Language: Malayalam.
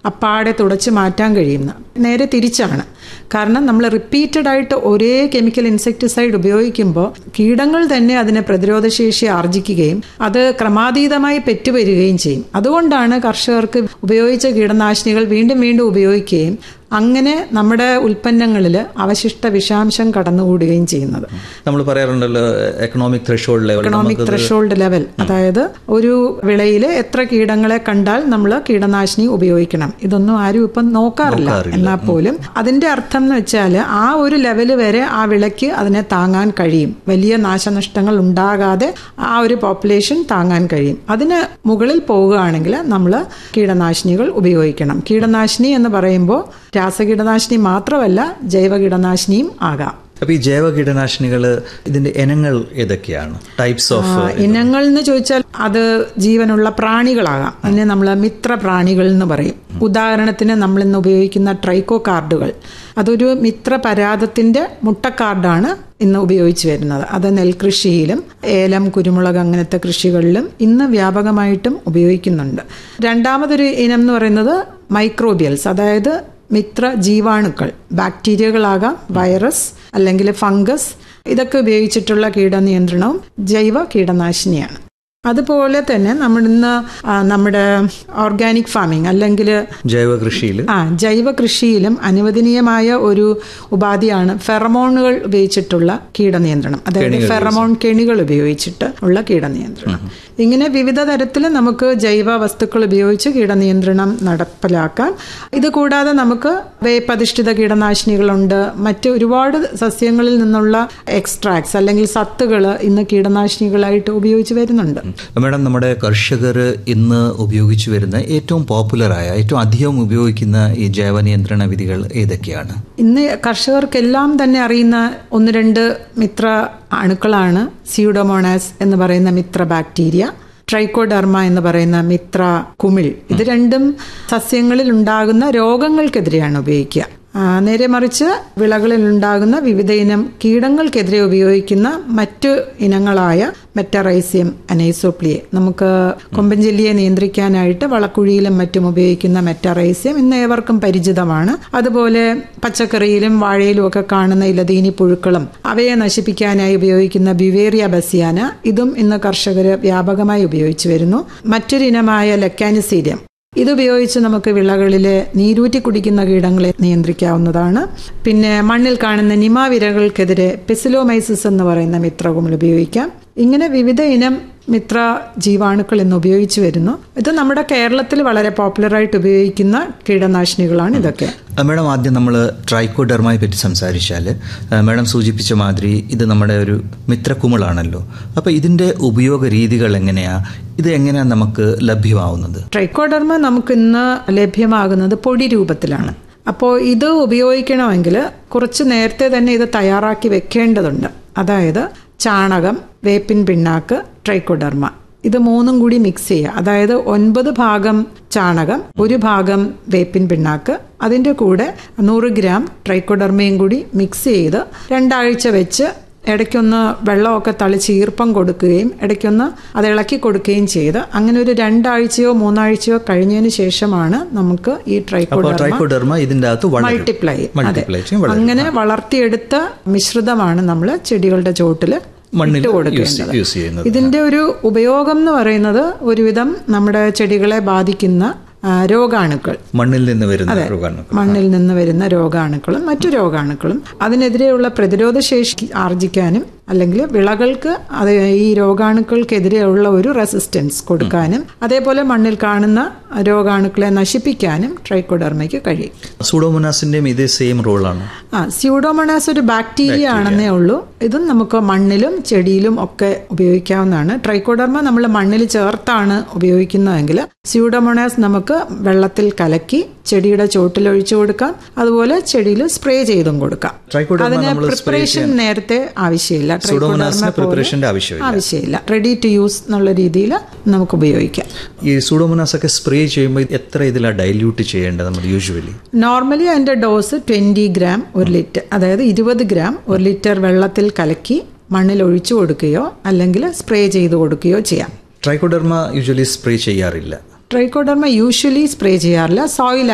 അപ്പാടെ തുടച്ച് മാറ്റാൻ കഴിയുന്ന നേരെ തിരിച്ചാണ് കാരണം നമ്മൾ റിപ്പീറ്റഡ് ആയിട്ട് ഒരേ കെമിക്കൽ ഇൻസെക്ടിസൈഡ് ഉപയോഗിക്കുമ്പോൾ കീടങ്ങൾ തന്നെ അതിനെ പ്രതിരോധശേഷി ആർജിക്കുകയും അത് ക്രമാതീതമായി പെറ്റുവരികയും ചെയ്യും അതുകൊണ്ടാണ് കർഷകർക്ക് ഉപയോഗിച്ച കീടനാശിനികൾ വീണ്ടും വീണ്ടും ഉപയോഗിക്കുകയും അങ്ങനെ നമ്മുടെ ഉൽപ്പന്നങ്ങളിൽ അവശിഷ്ട വിഷാംശം കടന്നുകൂടുകയും ചെയ്യുന്നത് നമ്മൾ പറയാറുണ്ടല്ലോ economic threshold level economic threshold level അതായത് ഒരു വിളയിൽ എത്ര കീടങ്ങളെ കണ്ടാൽ നമ്മൾ കീടനാശിനി ഉപയോഗിക്കണം ഇതൊന്നും ആരും ഇപ്പം നോക്കാറില്ല എന്നാൽ പോലും അതിന്റെ അർത്ഥം എന്ന് വെച്ചാൽ ആ ഒരു ലെവൽ വരെ ആ വിളയ്ക്ക് അതിനെ താങ്ങാൻ കഴിയും വലിയ നാശനഷ്ടങ്ങൾ ഉണ്ടാകാതെ ആ ഒരു പോപ്പുലേഷൻ താങ്ങാൻ കഴിയും അതിന് മുകളിൽ പോവുകയാണെങ്കിൽ നമ്മൾ കീടനാശിനികൾ ഉപയോഗിക്കണം കീടനാശിനി എന്ന് പറയുമ്പോൾ രാസകീടനാശിനി മാത്രമല്ല ജൈവ കീടനാശിനിയും ആകാം അപ്പൊ ഈ ജൈവ കീടനാശിനികൾ ഇതിന്റെ ഇനങ്ങൾ ഏതൊക്കെയാണ് ടൈപ്സ് ഓഫ് ഇനങ്ങൾ എന്ന് ചോദിച്ചാൽ അത് ജീവനുള്ള പ്രാണികളാകാം അതിനെ നമ്മൾ മിത്ര പ്രാണികൾ എന്ന് പറയും ഉദാഹരണത്തിന് നമ്മൾ ഇന്ന് ഉപയോഗിക്കുന്ന ട്രൈക്കോ കാർഡുകൾ അതൊരു മിത്ര പരാതത്തിന്റെ മുട്ടക്കാർഡാണ് ഇന്ന് ഉപയോഗിച്ചു വരുന്നത് അത് നെൽകൃഷിയിലും ഏലം കുരുമുളക് അങ്ങനത്തെ കൃഷികളിലും ഇന്ന് വ്യാപകമായിട്ടും ഉപയോഗിക്കുന്നുണ്ട് രണ്ടാമതൊരു ഇനം എന്ന് പറയുന്നത് മൈക്രോബിയൽസ് അതായത് മിത്ര ജീവാണുക്കൾ ബാക്ടീരിയകളാകാം വൈറസ് അല്ലെങ്കിൽ ഫംഗസ് ഇതൊക്കെ ഉപയോഗിച്ചിട്ടുള്ള കീടനിയന്ത്രണവും ജൈവ കീടനാശിനിയാണ് അതുപോലെ തന്നെ നമ്മളിന്ന് നമ്മുടെ ഓർഗാനിക് ഫാമിംഗ് അല്ലെങ്കിൽ ജൈവ കൃഷിയിൽ ആ ജൈവ കൃഷിയിലും അനുവദനീയമായ ഒരു ഉപാധിയാണ് ഫെറമോണുകൾ ഉപയോഗിച്ചിട്ടുള്ള കീടനിയന്ത്രണം അതായത് ഫെറമോൺ കെണികൾ ഉപയോഗിച്ചിട്ട് ഉള്ള കീടനിയന്ത്രണം ഇങ്ങനെ വിവിധ തരത്തിൽ നമുക്ക് ജൈവ വസ്തുക്കൾ ഉപയോഗിച്ച് കീടനിയന്ത്രണം നടപ്പിലാക്കാം ഇത് കൂടാതെ നമുക്ക് വേപ്പധിഷ്ഠിത കീടനാശിനികളുണ്ട് മറ്റ് ഒരുപാട് സസ്യങ്ങളിൽ നിന്നുള്ള എക്സ്ട്രാക്ട്സ് അല്ലെങ്കിൽ സത്തുകൾ ഇന്ന് കീടനാശിനികളായിട്ട് ഉപയോഗിച്ച് വരുന്നുണ്ട് മാഡം നമ്മുടെ കർഷകർ ഇന്ന് ഉപയോഗിച്ചു വരുന്ന ഏറ്റവും പോപ്പുലറായ ഏറ്റവും അധികം ഉപയോഗിക്കുന്ന ഈ ജൈവ നിയന്ത്രണ വിധികൾ ഏതൊക്കെയാണ് ഇന്ന് കർഷകർക്കെല്ലാം തന്നെ അറിയുന്ന ഒന്ന് രണ്ട് മിത്ര അണുക്കളാണ് സ്യൂഡോമോണാസ് എന്ന് പറയുന്ന മിത്ര ബാക്ടീരിയ ട്രൈക്കോഡർമ എന്ന് പറയുന്ന മിത്ര കുമിൾ ഇത് രണ്ടും സസ്യങ്ങളിൽ ഉണ്ടാകുന്ന രോഗങ്ങൾക്കെതിരെയാണ് ഉപയോഗിക്കുക നേരെ മറിച്ച് വിളകളിൽ ഉണ്ടാകുന്ന വിവിധ ഇനം കീടങ്ങൾക്കെതിരെ ഉപയോഗിക്കുന്ന മറ്റു ഇനങ്ങളായ മെറ്ററൈസിയം അനൈസോപ്ലിയെ നമുക്ക് കൊമ്പൻ ജെല്ലിയെ നിയന്ത്രിക്കാനായിട്ട് വളക്കുഴിയിലും മറ്റും ഉപയോഗിക്കുന്ന മെറ്ററൈസിയം ഇന്ന് ഏവർക്കും പരിചിതമാണ് അതുപോലെ പച്ചക്കറിയിലും വാഴയിലും ഒക്കെ കാണുന്ന ഇലതീനി പുഴുക്കളും അവയെ നശിപ്പിക്കാനായി ഉപയോഗിക്കുന്ന ബിവേറിയ ബസിയാന ഇതും ഇന്ന് കർഷകർ വ്യാപകമായി ഉപയോഗിച്ചു വരുന്നു മറ്റൊരു ഇനമായ ലെക്കാനിസീരിയം ഇതുപയോഗിച്ച് നമുക്ക് വിളകളിലെ നീരൂറ്റി കുടിക്കുന്ന കീടങ്ങളെ നിയന്ത്രിക്കാവുന്നതാണ് പിന്നെ മണ്ണിൽ കാണുന്ന നിമാവിരകൾക്കെതിരെ പെസിലോമൈസിസ് എന്ന് പറയുന്ന മിത്രകുമിൾ ഉപയോഗിക്കാം ഇങ്ങനെ വിവിധ ഇനം മിത്ര ജീവാണുക്കൾ ഇന്ന് ഉപയോഗിച്ചു വരുന്നു ഇത് നമ്മുടെ കേരളത്തിൽ വളരെ പോപ്പുലറായിട്ട് ഉപയോഗിക്കുന്ന കീടനാശിനികളാണ് ഇതൊക്കെ മാഡം ആദ്യം നമ്മൾ ട്രൈക്കോഡർമയെ പറ്റി സംസാരിച്ചാൽ മാഡം സൂചിപ്പിച്ച മാതിരി ഇത് നമ്മുടെ ഒരു മിത്രക്കുമിളാണല്ലോ അപ്പോൾ ഇതിൻ്റെ ഉപയോഗ രീതികൾ എങ്ങനെയാ ഇത് എങ്ങനെയാണ് നമുക്ക് ലഭ്യമാവുന്നത് ട്രൈക്കോഡർമ നമുക്ക് ഇന്ന് ലഭ്യമാകുന്നത് പൊടി രൂപത്തിലാണ് അപ്പോൾ ഇത് ഉപയോഗിക്കണമെങ്കിൽ കുറച്ച് നേരത്തെ തന്നെ ഇത് തയ്യാറാക്കി വെക്കേണ്ടതുണ്ട് അതായത് ചാണകം വേപ്പിൻ പിണ്ണാക്ക് ട്രൈക്കോഡർമ ഇത് മൂന്നും കൂടി മിക്സ് ചെയ്യുക അതായത് ഒൻപത് ഭാഗം ചാണകം ഒരു ഭാഗം വേപ്പിൻ പിണ്ണാക്ക് അതിൻ്റെ കൂടെ നൂറ് ഗ്രാം ട്രൈക്കോഡർമയും കൂടി മിക്സ് ചെയ്ത് രണ്ടാഴ്ച വെച്ച് ഇടയ്ക്കൊന്ന് വെള്ളമൊക്കെ തളിച്ച് ഈർപ്പം കൊടുക്കുകയും ഇടയ്ക്കൊന്ന് അത് ഇളക്കി കൊടുക്കുകയും ചെയ്ത് അങ്ങനെ ഒരു രണ്ടാഴ്ചയോ മൂന്നാഴ്ചയോ കഴിഞ്ഞതിന് ശേഷമാണ് നമുക്ക് ഈ ട്രൈക്കോഡർമ ഇതിന്റെ അകത്ത് മൾട്ടിപ്ലൈ അങ്ങനെ വളർത്തിയെടുത്ത മിശ്രിതമാണ് നമ്മൾ ചെടികളുടെ ചോട്ടിൽ ഇട്ട് കൊടുക്കേണ്ടത് ഇതിന്റെ ഒരു ഉപയോഗം എന്ന് പറയുന്നത് ഒരുവിധം നമ്മുടെ ചെടികളെ ബാധിക്കുന്ന രോഗാണുക്കൾ മണ്ണിൽ നിന്ന് വരുന്ന രോഗാണുക്കൾ മണ്ണിൽ നിന്ന് വരുന്ന രോഗാണുക്കളും മറ്റു രോഗാണുക്കളും അതിനെതിരെയുള്ള പ്രതിരോധ ശേഷി ആർജിക്കാനും അല്ലെങ്കിൽ വിളകൾക്ക് അത് ഈ രോഗാണുക്കൾക്കെതിരെയുള്ള ഒരു റെസിസ്റ്റൻസ് കൊടുക്കാനും അതേപോലെ മണ്ണിൽ കാണുന്ന രോഗാണുക്കളെ നശിപ്പിക്കാനും ട്രൈക്കോഡർമയ്ക്ക് കഴിയും സൂഡോമോനാസിന്റെയും ഇതേ സെയിം റോളാണ് ആ സ്യൂഡോമോണാസ് ഒരു ബാക്ടീരിയ ആണെന്നേ ഉള്ളൂ ഇതും നമുക്ക് മണ്ണിലും ചെടിയിലും ഒക്കെ ഉപയോഗിക്കാവുന്നതാണ് ട്രൈക്കോഡർമ നമ്മൾ മണ്ണിൽ ചേർത്താണ് ഉപയോഗിക്കുന്നതെങ്കിൽ സ്യൂഡോമോണാസ് നമുക്ക് വെള്ളത്തിൽ കലക്കി ചെടിയുടെ ചോട്ടിൽ ഒഴിച്ചു കൊടുക്കാം അതുപോലെ ചെടിയിൽ സ്പ്രേ ചെയ്തും കൊടുക്കാം അതിന് പ്രിപ്പറേഷൻ നേരത്തെ ആവശ്യമില്ല പ്രിപ്പറേഷന്റെ ആവശ്യമില്ല ആവശ്യമില്ല റെഡി ടു യൂസ് എന്നുള്ള രീതിയിൽ നമുക്ക് ഉപയോഗിക്കാം ഈ സൂഡോമോനാസ് ഒക്കെ സ്പ്രേ ചെയ്യുമ്പോൾ എത്ര ഇതിലാണ് ഡൈല്യൂട്ട് ചെയ്യേണ്ടത് നമ്മൾ യൂഷ്വലി നോർമലി അതിന്റെ ഡോസ് ട്വന്റി ഗ്രാം ഒരു ലിറ്റർ അതായത് ഇരുപത് ഗ്രാം ഒരു ലിറ്റർ വെള്ളത്തിൽ കലക്കി മണ്ണിൽ ഒഴിച്ചു കൊടുക്കുകയോ അല്ലെങ്കിൽ സ്പ്രേ ചെയ്ത് കൊടുക്കുകയോ ചെയ്യാം ട്രൈക്കോഡർമ യൂഷ്വലി സ്പ്രേ ചെയ്യാറില്ല ട്രൈക്കോഡർമ യൂഷ്വലി സ്പ്രേ ചെയ്യാറില്ല സോയിൽ